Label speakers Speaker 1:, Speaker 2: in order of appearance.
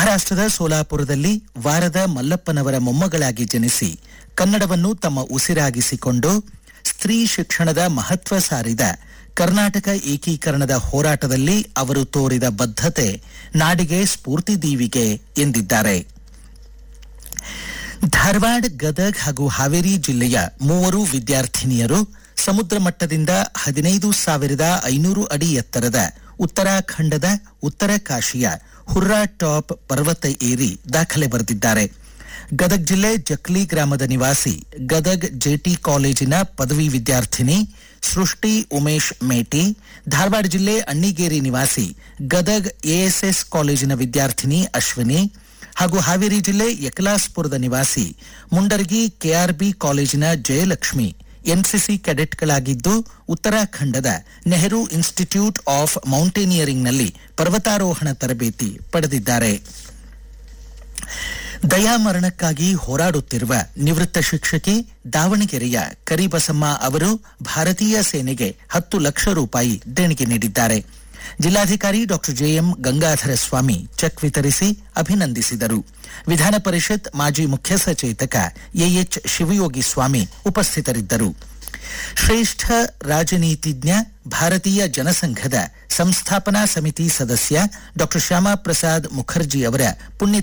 Speaker 1: ಮಹಾರಾಷ್ಟ್ರದ ಸೋಲಾಪುರದಲ್ಲಿ ವಾರದ ಮಲ್ಲಪ್ಪನವರ ಮೊಮ್ಮಗಳಾಗಿ ಜನಿಸಿ ಕನ್ನಡವನ್ನು ತಮ್ಮ ಉಸಿರಾಗಿಸಿಕೊಂಡು ಸ್ತ್ರೀ ಶಿಕ್ಷಣದ ಮಹತ್ವ ಸಾರಿದ ಕರ್ನಾಟಕ ಏಕೀಕರಣದ ಹೋರಾಟದಲ್ಲಿ ಅವರು ತೋರಿದ ಬದ್ಧತೆ ನಾಡಿಗೆ ಸ್ಫೂರ್ತಿದೀವಿಗೆ ಎಂದಿದ್ದಾರೆ ಧಾರವಾಡ ಗದಗ್ ಹಾಗೂ ಹಾವೇರಿ ಜಿಲ್ಲೆಯ ಮೂವರು ವಿದ್ಯಾರ್ಥಿನಿಯರು ಸಮುದ್ರ ಮಟ್ಟದಿಂದ ಹದಿನೈದು ಸಾವಿರದ ಐನೂರು ಅಡಿ ಎತ್ತರದ ಉತ್ತರಾಖಂಡದ ಉತ್ತರ ಕಾಶಿಯ ಹುರ್ರಾ ಟಾಪ್ ಪರ್ವತ ಏರಿ ದಾಖಲೆ ಬರೆದಿದ್ದಾರೆ ಗದಗ್ ಜಿಲ್ಲೆ ಜಕ್ಲಿ ಗ್ರಾಮದ ನಿವಾಸಿ ಗದಗ್ ಜೆಟಿ ಕಾಲೇಜಿನ ಪದವಿ ವಿದ್ಯಾರ್ಥಿನಿ ಸೃಷ್ಟಿ ಉಮೇಶ್ ಮೇಟಿ ಧಾರವಾಡ ಜಿಲ್ಲೆ ಅಣ್ಣಿಗೇರಿ ನಿವಾಸಿ ಗದಗ್ ಎಎಸ್ಎಸ್ ಕಾಲೇಜಿನ ವಿದ್ಯಾರ್ಥಿನಿ ಅಶ್ವಿನಿ ಹಾಗೂ ಹಾವೇರಿ ಜಿಲ್ಲೆ ಯಕಲಾಸ್ಪುರದ ನಿವಾಸಿ ಮುಂಡರ್ಗಿ ಕೆಆರ್ಬಿ ಕಾಲೇಜಿನ ಜಯಲಕ್ಷ್ಮಿ ಎನ್ಸಿಸಿ ಕೆಡೆಟ್ಗಳಾಗಿದ್ದು ಉತ್ತರಾಖಂಡದ ನೆಹರು ಇನ್ಸ್ಟಿಟ್ಯೂಟ್ ಆಫ್ ಮೌಂಟೇನಿಯರಿಂಗ್ನಲ್ಲಿ ಪರ್ವತಾರೋಹಣ ತರಬೇತಿ ಪಡೆದಿದ್ದಾರೆ ದಯಾಮರಣಕ್ಕಾಗಿ ಹೋರಾಡುತ್ತಿರುವ ನಿವೃತ್ತ ಶಿಕ್ಷಕಿ ದಾವಣಗೆರೆಯ ಕರಿಬಸಮ್ಮ ಅವರು ಭಾರತೀಯ ಸೇನೆಗೆ ಹತ್ತು ಲಕ್ಷ ರೂಪಾಯಿ ದೇಣಿಗೆ ನೀಡಿದ್ದಾರೆ ಜಿಲ್ಲಾಧಿಕಾರಿ doctor JM Gangadhara Swamy cheque ವಿತರಿಸಿ ಅಭಿನಂದಿಸಿದರು ವಿಧಾನ ಪರಿಷತ್ ಮಾಜಿ ಮುಖ್ಯ ಸಚೇತಕ ಎಎಚ್ ಶಿವಯೋಗಿ ಸ್ವಾಮಿ ಉಪಸ್ಥಿತರಿದ್ದರು ಶ್ರೇಷ್ಠ ರಾಜನೀತಿಜ್ಞ ಭಾರತೀಯ ಜನಸಂಘದ ಸಂಸ್ಥಾಪನಾ ಸಮಿತಿ ಸದಸ್ಯ ಡಾಕ್ಟರ್ ಶ್ಯಾಮಾ ಪ್ರಸಾದ್ ಮುಖರ್ಜಿ ಅವರ ಪುಣ್ಯ